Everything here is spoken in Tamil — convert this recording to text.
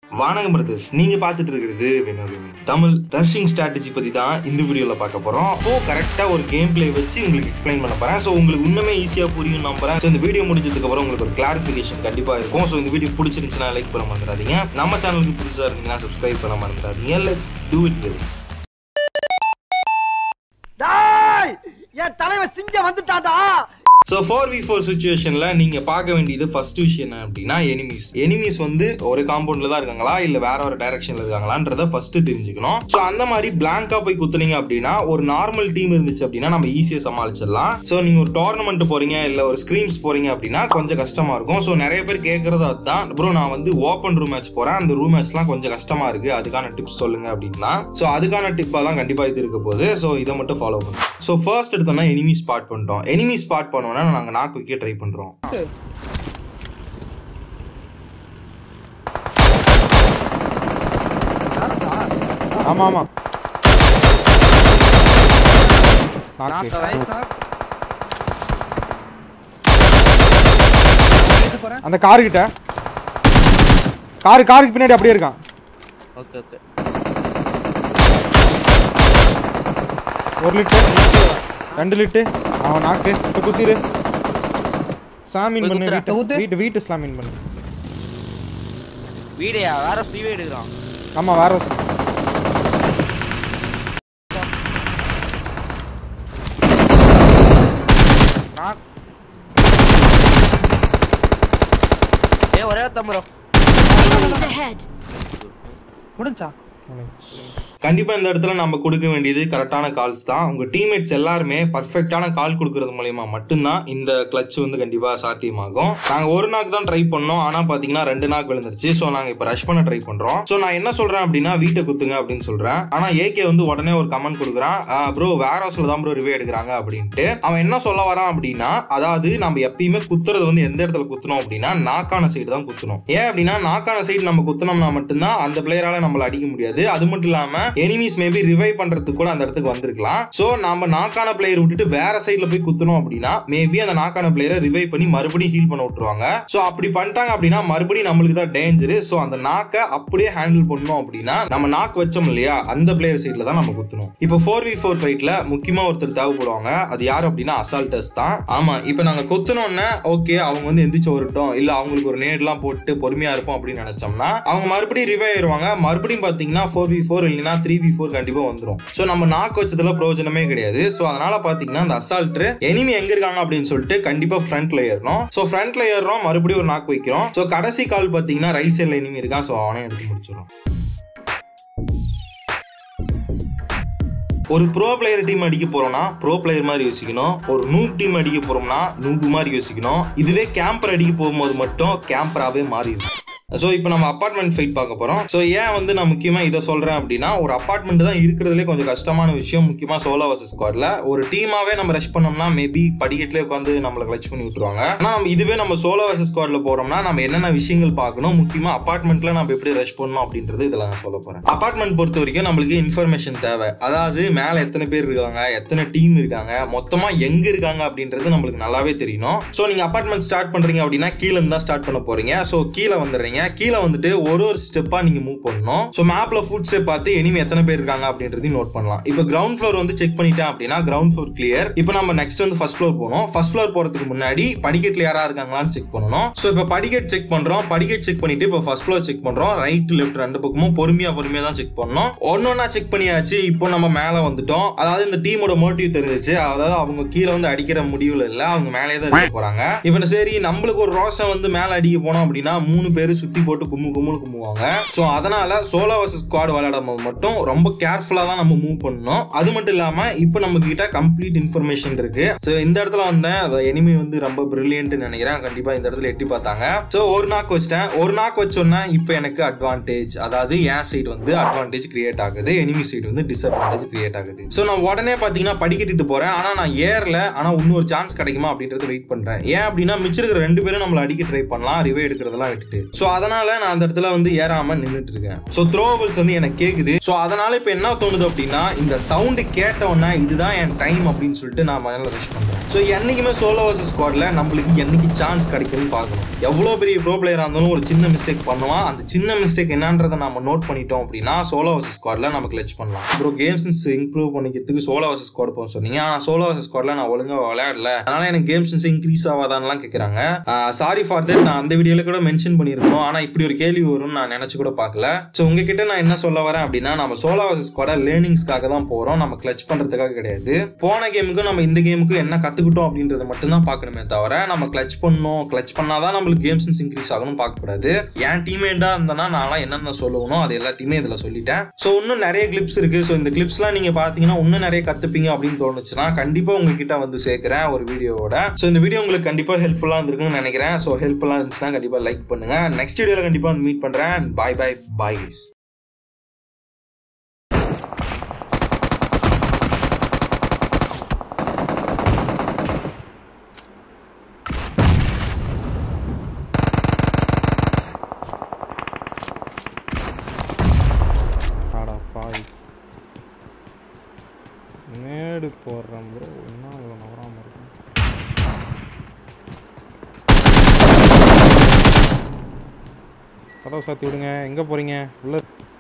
வணக்கம் பிரதர்ஸ் நீங்க பார்த்துட்டு இருக்கிறது வேணும் Gaming. தமிழ் ரஷிங் ஸ்ட்ராட்டஜி பத்தி தான் இந்த வீடியோல பார்க்க போறோம் இப்போ கரெக்டா ஒரு கேம் பிளே வச்சு உங்களுக்கு எக்ஸ்பிளைன் பண்ண போறேன் ஸோ உங்களுக்கு இன்னுமே ஈஸியா புரியும் நம்புறேன் ஸோ இந்த வீடியோ முடிஞ்சதுக்கு அப்புறம் உங்களுக்கு ஒரு கிளாரிஃபிகேஷன் கண்டிப்பா இருக்கும் ஸோ இந்த வீடியோ பிடிச்சிருந்துச்சுன்னா லைக் பண்ண மறந்துடாதீங்க நம்ம சேனலுக்கு புதுசா இருந்தீங்கன்னா சப்ஸ்கிரைப் பண்ண மறந்துடாதீங்க லெட்ஸ் டூ இட் வித் டேய் என் தலைவன் சிங்கம் வந்துட்டான்டா ஸோ ஃபோர் வி ஃபோர் சுச்சுவேஷனில் நீங்கள் பார்க்க வேண்டியது ஃபர்ஸ்ட் விஷயம் என்ன அப்படின்னா எனிமீஸ் எனிமீஸ் வந்து ஒரு காம்பவுண்டில் தான் இருக்காங்களா இல்லை வேற ஒரு டைரக்ஷனில் இருக்காங்களான்றத ஃபர்ஸ்ட் தெரிஞ்சுக்கணும் ஸோ அந்த மாதிரி பிளாங்காக போய் குத்துனீங்க அப்படின்னா ஒரு நார்மல் டீம் இருந்துச்சு அப்படின்னா நம்ம ஈஸியாக சமாளிச்சிடலாம் ஸோ நீங்கள் ஒரு டோர்னமெண்ட் போறீங்க இல்லை ஒரு ஸ்க்ரீம்ஸ் போறீங்க அப்படின்னா கொஞ்சம் கஷ்டமா இருக்கும் ஸோ நிறைய பேர் கேட்கறது அதுதான் ப்ரோ நான் வந்து ஓப்பன் ரூம் மேட்ச் போகிறேன் அந்த ரூம் மேட்ச்லாம் கொஞ்சம் கஷ்டமா இருக்கு அதுக்கான டிப்ஸ் சொல்லுங்க அப்படின்னா ஸோ அதுக்கான டிப்பாக தான் கண்டிப்பாக இது இருக்க போகுது ஸோ இதை மட்டும் ஃபாலோ பண்ணும் ஸோ ஃபர்ஸ்ட் எடுத்தோம்னா எனிமி ஸ்பாட் பண்ணிட்டோம் எனிமி ஸ்பாட் பண்ணோம்னா நாங்கள் நாக்கு வைக்க ட்ரை பண்ணுறோம் ஆமா ஆமா நாக்கு. அந்த காரு கிட்ட காரு காருக்கு பின்னாடி அப்படியே இருக்கான் ஓகே ஓகே ஒரு லிட்டர் ரெண்டு லிட்டர் அவன் நாக்கு இப்ப குத்திரு சாமின் பண்ணு குத்துறா. வீட்டு வீட்டு வீட்டு ஸ்லாமின் பண்ணு வீடியா வேற ஃப்ரீவே எடுக்கிறான் ஆமா வேற ஒரு- நான் ஏ ஒரே தம்பரோ Enemies ahead! முடிஞ்சா கண்டிப்பா இந்த இடத்துல நம்ம கொடுக்க வேண்டியது கரெக்டான கால்ஸ் தான் உங்க டீம்மேட்ஸ் எல்லாருமே பர்ஃபெக்டான கால் கொடுக்கறது மூலயமா மட்டும்தான் இந்த கிளட்ச் வந்து கண்டிப்பா சாத்தியமாகும் நாங்க ஒரு நாக்கு தான் ட்ரை பண்ணோம் ஆனா பாத்தீங்கன்னா ரெண்டு நாக்கு விழுந்துருச்சு ஸோ நாங்க இப்ப ரஷ் பண்ண ட்ரை பண்றோம் ஸோ நான் என்ன சொல்றேன் அப்படின்னா வீட்டை குத்துங்க அப்படின்னு சொல்றேன் ஆனா ஏகே வந்து உடனே ஒரு கமெண்ட் கொடுக்குறான் ப்ரோ வேர் ஹவுஸ்ல தான் ப்ரோ ரிவே எடுக்கிறாங்க அப்படின்ட்டு அவன் என்ன சொல்ல வரான் அப்படின்னா அதாவது நம்ம எப்பயுமே குத்துறது வந்து எந்த இடத்துல குத்தணும் அப்படின்னா நாக்கான சைடு தான் குத்தணும் ஏன் அப்படின்னா நாக்கான சைடு நம்ம குத்தனோம்னா மட்டும்தான் அந்த பிளேயரால நம்மள அடிக்க முடியாது அது மட்டும் இல்லாம எனிமீஸ் மேபி ரிவைவ் பண்றதுக்கு கூட அந்த இடத்துக்கு வந்திருக்கலாம் சோ நம்ம நாக்கான பிளேயர் விட்டுட்டு வேற சைடுல போய் குத்தணும் அப்படின்னா மேபி அந்த நாக்கான பிளேயரை ரிவைவ் பண்ணி மறுபடியும் ஹீல் பண்ண விட்டுருவாங்க சோ அப்படி பண்ணிட்டாங்க அப்படின்னா மறுபடியும் நம்மளுக்கு தான் டேஞ்சர் சோ அந்த நாக்கை அப்படியே ஹேண்டில் பண்ணணும் அப்படின்னா நம்ம நாக்கு வச்சோம் இல்லையா அந்த பிளேயர் சைடுல தான் நம்ம குத்தணும் இப்போ ஃபோர் வி ஃபோர் ஃபைட்ல முக்கியமா ஒருத்தர் தேவைப்படுவாங்க அது யார் அப்படின்னா அசால்டர்ஸ் தான் ஆமா இப்போ நாங்க குத்துனோன்னே ஓகே அவங்க வந்து எந்திரிச்சு வரட்டும் இல்ல அவங்களுக்கு ஒரு நேட்லாம் போட்டு பொறுமையா இருப்போம் அப்படின்னு நினைச்சோம்னா அவங்க மறுபடியும் ரிவைவ் ஆயிருவாங்க மறுபடியும் பாத்தீங்கன்னா ஃபோர் வி ஃபோர் இல்லைன்னா த்ரீ வி ஃபோர் கண்டிப்பா வந்துரும் ஸோ நம்ம நாக்கு வச்சதுல பிரயோஜனமே கிடையாது ஸோ அதனால பாத்தீங்கன்னா அந்த அசால்ட் எனிமி எங்க இருக்காங்க அப்படின்னு சொல்லிட்டு கண்டிப்பா ஃப்ரண்ட்ல ஏறணும் ஸோ ஃப்ரண்ட்ல ஏறுறோம் மறுபடியும் ஒரு நாக்கு வைக்கிறோம் ஸோ கடைசி கால் பாத்தீங்கன்னா ரைட் சைட்ல எனிமி இருக்கான் ஸோ அவனே எடுத்து முடிச்சிடும் ஒரு ப்ரோ பிளேயர் டீம் அடிக்க போறோம்னா ப்ரோ பிளேயர் மாதிரி யோசிக்கணும் ஒரு நூப் டீம் அடிக்க போறோம்னா நூப் மாதிரி யோசிக்கணும் இதுவே கேம்பர் அடிக்க போகும்போது மட்டும் கேம்பராகவே மாறிடும் ஸோ இப்போ நம்ம அப்பார்ட்மெண்ட் ஃபைட் பார்க்க போறோம் ஸோ ஏன் வந்து நான் முக்கியமா இதை சொல்றேன் அப்படின்னா ஒரு அப்பார்ட்மெண்ட் தான் இருக்கிறதுலே கொஞ்சம் கஷ்டமான விஷயம் முக்கியமா சோலோ வர்சஸ் ஸ்குவாட்ல ஒரு டீமாவே நம்ம ரஷ் பண்ணோம்னா மேபி படிக்கட்டிலே உட்காந்து நம்மளை கிளச் பண்ணி விட்டுருவாங்க ஆனால் நம்ம இதுவே நம்ம சோலோ வர்சஸ் ஸ்குவாட்ல போறோம்னா நம்ம என்னென்ன விஷயங்கள் பார்க்கணும் முக்கியமா அப்பார்ட்மெண்ட்ல நம்ம எப்படி ரஷ் பண்ணணும் அப்படின்றது இதில் நான் சொல்ல போறேன் அப்பார்ட்மெண்ட் பொறுத்த வரைக்கும் நம்மளுக்கு இன்ஃபர்மேஷன் தேவை அதாவது மேலே எத்தனை பேர் இருக்காங்க எத்தனை டீம் இருக்காங்க மொத்தமா எங்க இருக்காங்க அப்படின்றது நம்மளுக்கு நல்லாவே தெரியணும் ஸோ நீங்க அப்பார்ட்மெண்ட் ஸ்டார்ட் பண்றீங்க அப்படின்னா கீழே இருந்து தான் ஸ்டார்ட் பண்ண போறீங்க ஸோ கீழே வந்துடுறீங்க கீழே வந்துட்டு ஒரு ஒரு ஸ்டெப்பா நீங்க மூவ் பண்ணணும் ஸோ மேப்ல ஃபுட் ஸ்டெப் பார்த்து எனிமே எத்தனை பேர் இருக்காங்க அப்படின்றதையும் நோட் பண்ணலாம் இப்போ கிரவுண்ட் ஃப்ளோர் வந்து செக் பண்ணிட்டேன் அப்படின்னா கிரவுண்ட் ஃப்ளோர் கிளியர் இப்போ நம்ம நெக்ஸ்ட் வந்து ஃபர்ஸ்ட் ஃப்ளோர் போகணும் ஃபர்ஸ்ட் ஃப்ளோர் போறதுக்கு முன்னாடி படிக்கட்டில் யாரா இருக்காங்களான்னு செக் பண்ணணும் ஸோ இப்போ படிக்கட் செக் பண்றோம் படிக்கட் செக் பண்ணிட்டு இப்போ ஃபர்ஸ்ட் ஃப்ளோர் செக் பண்றோம் ரைட் லெஃப்ட் ரெண்டு பக்கமும் பொறுமையா பொறுமையா தான் செக் பண்ணணும் ஒன்னொன்னா செக் பண்ணியாச்சு இப்போ நம்ம மேலே வந்துட்டோம் அதாவது இந்த டீமோட மோட்டிவ் தெரிஞ்சிச்சு அதாவது அவங்க கீழே வந்து அடிக்கிற முடிவுல இல்ல அவங்க மேலே தான் இருக்க போறாங்க இப்போ சரி நம்மளுக்கு ஒரு ரோஷம் வந்து மேலே அடிக்க போனோம் அப்படின்னா மூணு பேர் சுத்தி போட்டு கும்மு கும்முன்னு கும்முவாங்க ஸோ அதனால சோலோ வர்சஸ் ஸ்குவாட் விளையாடும் போது மட்டும் ரொம்ப கேர்ஃபுல்லா தான் நம்ம மூவ் பண்ணணும் அது மட்டும் இல்லாம இப்போ நம்ம கிட்ட கம்ப்ளீட் இன்ஃபர்மேஷன் இருக்கு ஸோ இந்த இடத்துல வந்தேன் எனிமி வந்து ரொம்ப பிரில்லியன்ட் நினைக்கிறேன் கண்டிப்பா இந்த இடத்துல எட்டி பார்த்தாங்க ஸோ ஒரு நாக்கு வச்சிட்டேன் ஒரு நாக்கு வச்சோன்னா இப்போ எனக்கு அட்வான்டேஜ் அதாவது என் சைடு வந்து அட்வான்டேஜ் கிரியேட் ஆகுது எனிமி சைடு வந்து டிஸ்அட்வான்டேஜ் கிரியேட் ஆகுது ஸோ நான் உடனே பார்த்தீங்கன்னா படிக்கட்டிட்டு போறேன் ஆனா நான் ஏறல ஆனா இன்னொரு சான்ஸ் கிடைக்குமா அப்படின்றது வெயிட் பண்றேன் ஏன் அப்படின்னா மிச்சிருக்கிற ரெண்டு பேரும் நம்மள அடிக்க ட்ரை பண்ணலாம் ரிவே எடுக்கிறதெல்லாம் விட்டுட்டு ஸோ அதனால நான் அந்த இடத்துல வந்து ஏறாம நின்றுட்டு இருக்கேன் ஸோ த்ரோவபிள்ஸ் வந்து எனக்கு கேக்குது ஸோ அதனால இப்போ என்ன தோணுது அப்படின்னா இந்த சவுண்டு கேட்டவுடனே இதுதான் என் டைம் அப்படின்னு சொல்லிட்டு நான் மேலே ரஷ் பண்றேன் ஸோ என்னைக்குமே சோலோ வர்சஸ் ஸ்குவாட்ல நம்மளுக்கு என்னைக்கு சான்ஸ் கிடைக்குதுன்னு பார்க்கணும் எவ்வளோ பெரிய ப்ரோ பிளேயராக இருந்தாலும் ஒரு சின்ன மிஸ்டேக் பண்ணுவான் அந்த சின்ன மிஸ்டேக் என்னன்றதை நம்ம நோட் பண்ணிட்டோம் அப்படின்னா சோலோ வர்சஸ் ஸ்குவாட்ல நம்ம கிளச் பண்ணலாம் ப்ரோ கேம்ஸ் இம்ப்ரூவ் பண்ணிக்கிறதுக்கு சோலோ வர்சஸ் ஸ்குவாட் போக சொன்னீங்க ஆனால் சோலோ வர்சஸ் ஸ்குவாட்ல நான் ஒழுங்கா விளையாடல அதனால எனக்கு கேம்ஸ் இன்க்ரீஸ் ஆகாதான்லாம் கேட்குறாங்க சாரி ஃபார் தட் நான் அந்த வீடியோல கூட மென்ஷன் பண்ணியிருக்கணும் ஆனால் இப்படி ஒரு கேள்வி வரும்னு நான் நினைச்சு கூட பார்க்கல ஸோ உங்ககிட்ட நான் என்ன சொல்ல வரேன் அப்படின்னா நம்ம சோலோ வர்சஸ் ஸ்குவாட லேர்னிங்ஸ்க்காக தான் போறோம் நம்ம கிளச் பண்றதுக்காக கிடையாது போன கேமுக்கும் நம்ம இந்த கேமுக்கும் என்ன கத்துக்கிட்டோம் அப்படின்றத மட்டும் தான் பார்க்கணுமே தவிர நம்ம கிளச் பண்ணணும் கிளச் பண்ணாதான் நம்மளுக்கு கேம் சென்ஸ் இன்க்ரீஸ் ஆகணும் பார்க்கக்கூடாது என் டீம்மேட்டா இருந்தனா நான்லாம் என்னென்ன சொல்லணும் அது எல்லாத்தையுமே இதில் சொல்லிட்டேன் ஸோ இன்னும் நிறைய கிளிப்ஸ் இருக்கு ஸோ இந்த கிளிப்ஸ்லாம் நீங்க பார்த்தீங்கன்னா இன்னும் நிறைய கத்துப்பீங்க அப்படின்னு தோணுச்சுன்னா கண்டிப்பா உங்ககிட்ட வந்து சேர்க்கிறேன் ஒரு வீடியோவோட ஸோ இந்த வீடியோ உங்களுக்கு கண்டிப்பா ஹெல்ப்ஃபுல்லா இருந்திருக்குன்னு நினைக்கிறேன் ஸோ ஹெல்ப்ஃபுல்லா இருந்துச்சுன்னா கண்டிப்பா லைக் பண்ணுங்க நெக்ஸ்ட் வீடியோல கண்டிப்பா வந்து மீட் பண்றேன் பாய் பாய் பாய் ஆடா பாய் நேடு போடுறேன் ப்ரோ என்ன இவ்வளோ நவராமல் இருக்கும் கதவை சாத்தி விடுங்க எங்கே போகிறீங்க உள்ள